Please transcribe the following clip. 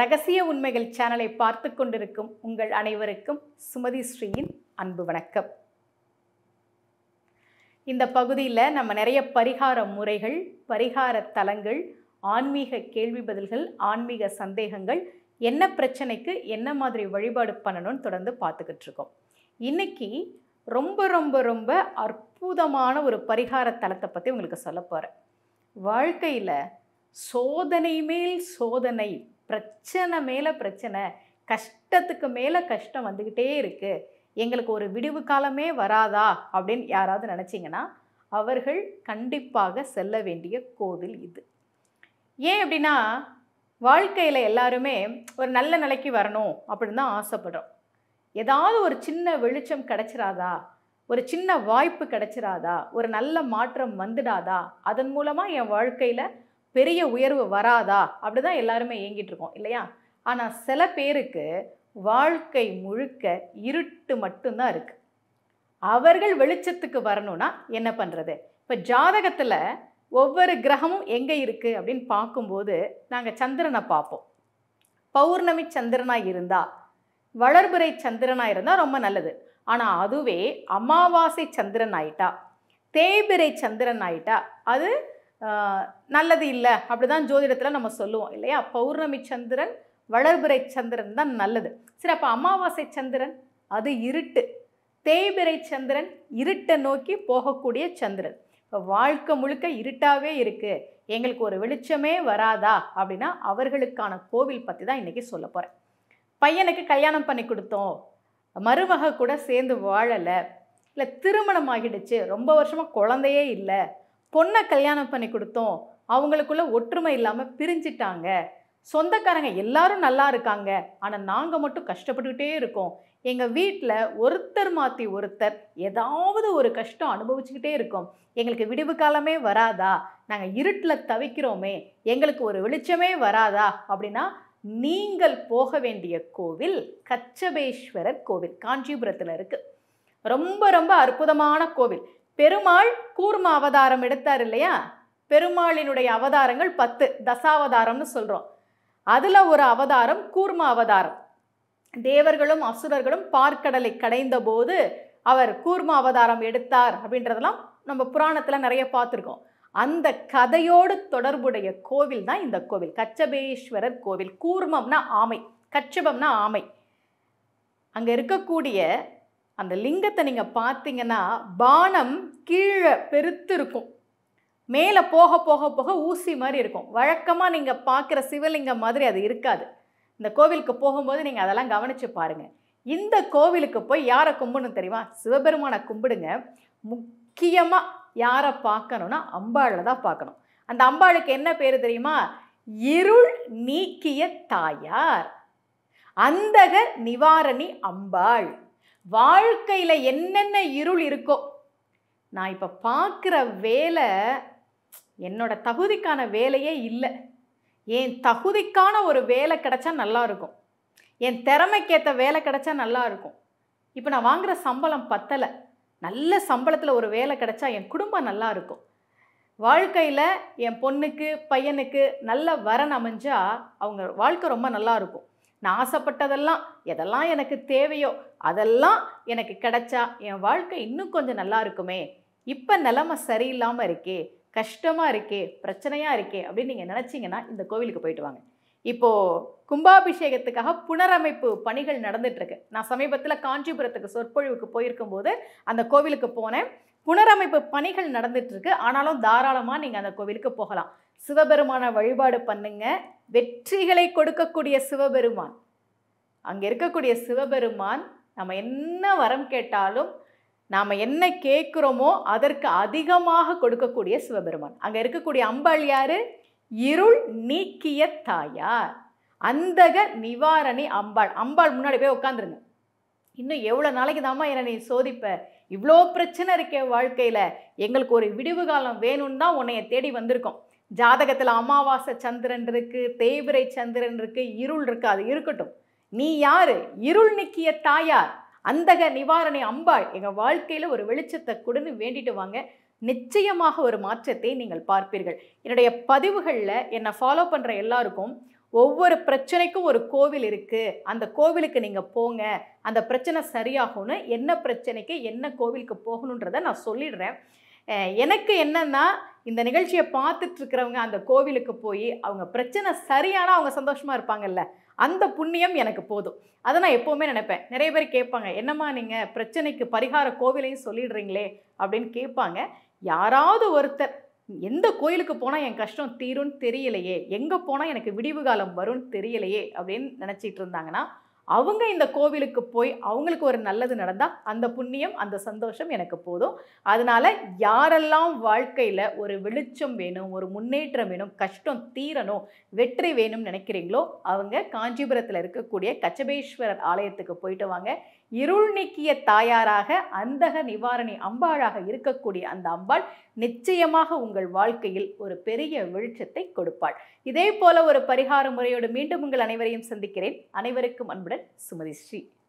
ரகசிய உண்மைகள் சேனலை பார்த்து கொண்டிருக்கும் உங்கள் அனைவருக்கும் சுமதி ஸ்ரீயின் அன்பு வணக்கம் இந்த பகுதியில் நம்ம நிறைய பரிகார முறைகள் பரிகார தலங்கள் ஆன்மீக கேள்வி பதில்கள் ஆன்மீக சந்தேகங்கள் என்ன பிரச்சனைக்கு என்ன மாதிரி வழிபாடு பண்ணணும்னு தொடர்ந்து பார்த்துக்கிட்டு இருக்கோம் இன்னைக்கு ரொம்ப ரொம்ப ரொம்ப அற்புதமான ஒரு பரிகார தலத்தை பற்றி உங்களுக்கு சொல்ல போகிறேன் வாழ்க்கையில் சோதனை மேல் சோதனை பிரச்சனை மேலே பிரச்சனை கஷ்டத்துக்கு மேலே கஷ்டம் வந்துக்கிட்டே இருக்குது எங்களுக்கு ஒரு விடிவு காலமே வராதா அப்படின்னு யாராவது நினச்சிங்கன்னா அவர்கள் கண்டிப்பாக செல்ல வேண்டிய கோவில் இது ஏன் அப்படின்னா வாழ்க்கையில் எல்லாருமே ஒரு நல்ல நிலைக்கு வரணும் அப்படின்னு தான் ஆசைப்படுறோம் ஏதாவது ஒரு சின்ன வெளிச்சம் கிடைச்சிராதா ஒரு சின்ன வாய்ப்பு கிடைச்சிராதா ஒரு நல்ல மாற்றம் வந்துடாதா அதன் மூலமாக என் வாழ்க்கையில் பெரிய உயர்வு வராதா அப்படி தான் எல்லாருமே ஏங்கிட்டு இருக்கோம் இல்லையா ஆனால் சில பேருக்கு வாழ்க்கை முழுக்க இருட்டு மட்டும்தான் இருக்குது அவர்கள் வெளிச்சத்துக்கு வரணும்னா என்ன பண்ணுறது இப்போ ஜாதகத்தில் ஒவ்வொரு கிரகமும் எங்கே இருக்குது அப்படின்னு பார்க்கும்போது நாங்கள் சந்திரனை பார்ப்போம் பௌர்ணமி சந்திரனாக இருந்தால் வளர்பிறை சந்திரனாக இருந்தால் ரொம்ப நல்லது ஆனால் அதுவே அமாவாசை சந்திரன் ஆயிட்டா தேய்பிறை சந்திரன் ஆயிட்டா அது ஆஹ், நல்லது இல்லை அப்படி தான் ஜோதிடத்தில் நம்ம சொல்லுவோம் இல்லையா பௌர்ணமி சந்திரன் வளர்பிறை சந்திரன் தான் நல்லது சரி அப்போ அமாவாசை சந்திரன் அது இருட்டு தேய்பிறை சந்திரன் இருட்டை நோக்கி போகக்கூடிய சந்திரன் இப்போ வாழ்க்கை முழுக்க இருட்டாவே இருக்குது எங்களுக்கு ஒரு வெளிச்சமே வராதா அப்படின்னா அவர்களுக்கான கோவில் பற்றி தான் இன்றைக்கி சொல்ல போகிறேன் பையனுக்கு கல்யாணம் பண்ணி கொடுத்தோம் மருமக கூட சேர்ந்து வாழலை இல்லை திருமணம் ஆகிடுச்சு ரொம்ப வருஷமாக குழந்தையே இல்லை பொண்ணை கல்யாணம் பண்ணி கொடுத்தோம் அவங்களுக்குள்ள ஒற்றுமை இல்லாமல் பிரிஞ்சிட்டாங்க சொந்தக்காரங்க எல்லாரும் நல்லா இருக்காங்க ஆனால் நாங்கள் மட்டும் கஷ்டப்பட்டுக்கிட்டே இருக்கோம் எங்கள் வீட்டில் ஒருத்தர் மாற்றி ஒருத்தர் ஏதாவது ஒரு கஷ்டம் அனுபவிச்சுக்கிட்டே இருக்கோம் எங்களுக்கு விடிவு காலமே வராதா நாங்கள் இருட்டில் தவிக்கிறோமே எங்களுக்கு ஒரு வெளிச்சமே வராதா அப்படின்னா நீங்கள் போக வேண்டிய கோவில் கச்சபேஸ்வரர் கோவில் காஞ்சிபுரத்தில் இருக்கு ரொம்ப ரொம்ப அற்புதமான கோவில் பெருமாள் கூர்ம அவதாரம் எடுத்தார் இல்லையா பெருமாளினுடைய அவதாரங்கள் பத்து தசாவதாரம்னு சொல்கிறோம் அதில் ஒரு அவதாரம் கூர்ம அவதாரம் தேவர்களும் அசுரர்களும் பார்க்கடலை கடைந்த போது அவர் கூர்ம அவதாரம் எடுத்தார் அப்படின்றதெல்லாம் நம்ம புராணத்தில் நிறைய பார்த்துருக்கோம் அந்த கதையோடு தொடர்புடைய கோவில் தான் இந்த கோவில் கச்சபேஸ்வரர் கோவில் கூர்மம்னா ஆமை கச்சபம்னா ஆமை அங்கே இருக்கக்கூடிய அந்த லிங்கத்தை நீங்கள் பார்த்தீங்கன்னா பானம் கீழே பெருத்து இருக்கும் மேலே போக போக போக ஊசி மாதிரி இருக்கும் வழக்கமாக நீங்கள் பார்க்குற சிவலிங்கம் மாதிரி அது இருக்காது இந்த கோவிலுக்கு போகும்போது நீங்கள் அதெல்லாம் கவனித்து பாருங்கள் இந்த கோவிலுக்கு போய் யாரை கும்பிடணும் தெரியுமா சிவபெருமானை கும்பிடுங்க முக்கியமாக யாரை பார்க்கணும்னா அம்பாளை தான் பார்க்கணும் அந்த அம்பாளுக்கு என்ன பேர் தெரியுமா இருள் நீக்கிய தாயார் அந்தக நிவாரணி அம்பாள் வாழ்க்கையில் என்னென்ன இருள் இருக்கோ நான் இப்போ பார்க்குற வேலை என்னோட தகுதிக்கான வேலையே இல்லை என் தகுதிக்கான ஒரு வேலை கிடைச்சா நல்லா இருக்கும் என் திறமைக்கேற்ற வேலை கிடைச்சா நல்லா இருக்கும் இப்போ நான் வாங்குகிற சம்பளம் பத்தலை நல்ல சம்பளத்தில் ஒரு வேலை கிடைச்சா என் குடும்பம் நல்லா இருக்கும் வாழ்க்கையில் என் பொண்ணுக்கு பையனுக்கு நல்ல வரன் அமைஞ்சா அவங்க வாழ்க்கை ரொம்ப நல்லா இருக்கும் நான் ஆசைப்பட்டதெல்லாம் எதெல்லாம் எனக்கு தேவையோ அதெல்லாம் எனக்கு கிடைச்சா என் வாழ்க்கை இன்னும் கொஞ்சம் நல்லா இருக்குமே இப்போ நிலமை சரியில்லாமல் இருக்கே கஷ்டமாக இருக்கே பிரச்சனையாக இருக்கே அப்படின்னு நீங்கள் நினச்சிங்கன்னா இந்த கோவிலுக்கு போயிட்டு வாங்க இப்போது கும்பாபிஷேகத்துக்காக புனரமைப்பு பணிகள் நடந்துட்டுருக்கு நான் சமீபத்தில் காஞ்சிபுரத்துக்கு சொற்பொழிவுக்கு போயிருக்கும்போது அந்த கோவிலுக்கு போனேன் புனரமைப்பு பணிகள் நடந்துட்டுருக்கு ஆனாலும் தாராளமாக நீங்கள் அந்த கோவிலுக்கு போகலாம் சிவபெருமான வழிபாடு பண்ணுங்க வெற்றிகளை கொடுக்கக்கூடிய சிவபெருமான் அங்கே இருக்கக்கூடிய சிவபெருமான் நம்ம என்ன வரம் கேட்டாலும் நாம் என்ன கேட்குறோமோ அதற்கு அதிகமாக கொடுக்கக்கூடிய சிவபெருமான் அங்கே இருக்கக்கூடிய அம்பாள் யாரு இருள் நீக்கிய தாயார் அந்தக நிவாரணி அம்பாள் அம்பாள் முன்னாடி போய் உட்காந்துருங்க இன்னும் எவ்வளோ நாளைக்கு தாம்மா என்னை நீ சோதிப்ப இவ்வளோ பிரச்சனை இருக்கே வாழ்க்கையில் எங்களுக்கு ஒரு விடிவு காலம் வேணும்னு தான் உன்னைய தேடி வந்திருக்கோம் ஜாதகத்தில் அமாவாசை சந்திரன் இருக்கு தேய்பிரை சந்திரன் இருக்கு இருள் இருக்கு அது இருக்கட்டும் நீ யாரு இருள் நிக்கிய தாயார் அந்தக நிவாரணி அம்பாள் எங்கள் வாழ்க்கையில் ஒரு வெளிச்சத்தை கொடுன்னு வேண்டிட்டு வாங்க நிச்சயமாக ஒரு மாற்றத்தை நீங்கள் பார்ப்பீர்கள் என்னுடைய பதிவுகளில் என்னை ஃபாலோ பண்ணுற எல்லாருக்கும் ஒவ்வொரு பிரச்சனைக்கும் ஒரு கோவில் இருக்கு அந்த கோவிலுக்கு நீங்க போங்க அந்த பிரச்சனை சரியாகும்னு என்ன பிரச்சனைக்கு என்ன கோவிலுக்கு போகணுன்றதை நான் சொல்லிடுறேன் அஹ் எனக்கு என்னன்னா இந்த நிகழ்ச்சியை பார்த்துட்டு இருக்கிறவங்க அந்த கோவிலுக்கு போய் அவங்க பிரச்சனை சரியானா அவங்க சந்தோஷமா இருப்பாங்கல்ல அந்த புண்ணியம் எனக்கு போதும் அதை நான் எப்போவுமே நினைப்பேன் நிறைய பேர் கேட்பாங்க என்னம்மா நீங்கள் பிரச்சனைக்கு பரிகார கோவிலையும் சொல்லிடுறீங்களே அப்படின்னு கேட்பாங்க யாராவது ஒருத்தர் எந்த கோயிலுக்கு போனால் என் கஷ்டம் தீரும்னு தெரியலையே எங்கே போனால் எனக்கு விடிவு காலம் வரும்னு தெரியலையே அப்படின்னு நினச்சிட்டு இருந்தாங்கன்னா அவங்க இந்த கோவிலுக்கு போய் அவங்களுக்கு ஒரு நல்லது நடந்தால் அந்த புண்ணியம் அந்த சந்தோஷம் எனக்கு போதும் அதனால யாரெல்லாம் வாழ்க்கையில் ஒரு வெளிச்சம் வேணும் ஒரு முன்னேற்றம் வேணும் கஷ்டம் தீரணும் வெற்றி வேணும்னு நினைக்கிறீங்களோ அவங்க காஞ்சிபுரத்தில் இருக்கக்கூடிய கச்சபேஸ்வரர் ஆலயத்துக்கு போயிட்டு வாங்க இருள் நீக்கிய தாயாராக அந்தக நிவாரணி அம்பாளாக இருக்கக்கூடிய அந்த அம்பாள் நிச்சயமாக உங்கள் வாழ்க்கையில் ஒரு பெரிய வெளிச்சத்தை கொடுப்பாள் இதே போல ஒரு பரிகார முறையோடு மீண்டும் உங்கள் அனைவரையும் சந்திக்கிறேன் அனைவருக்கும் அன்புடன் சுமதி ஸ்ரீ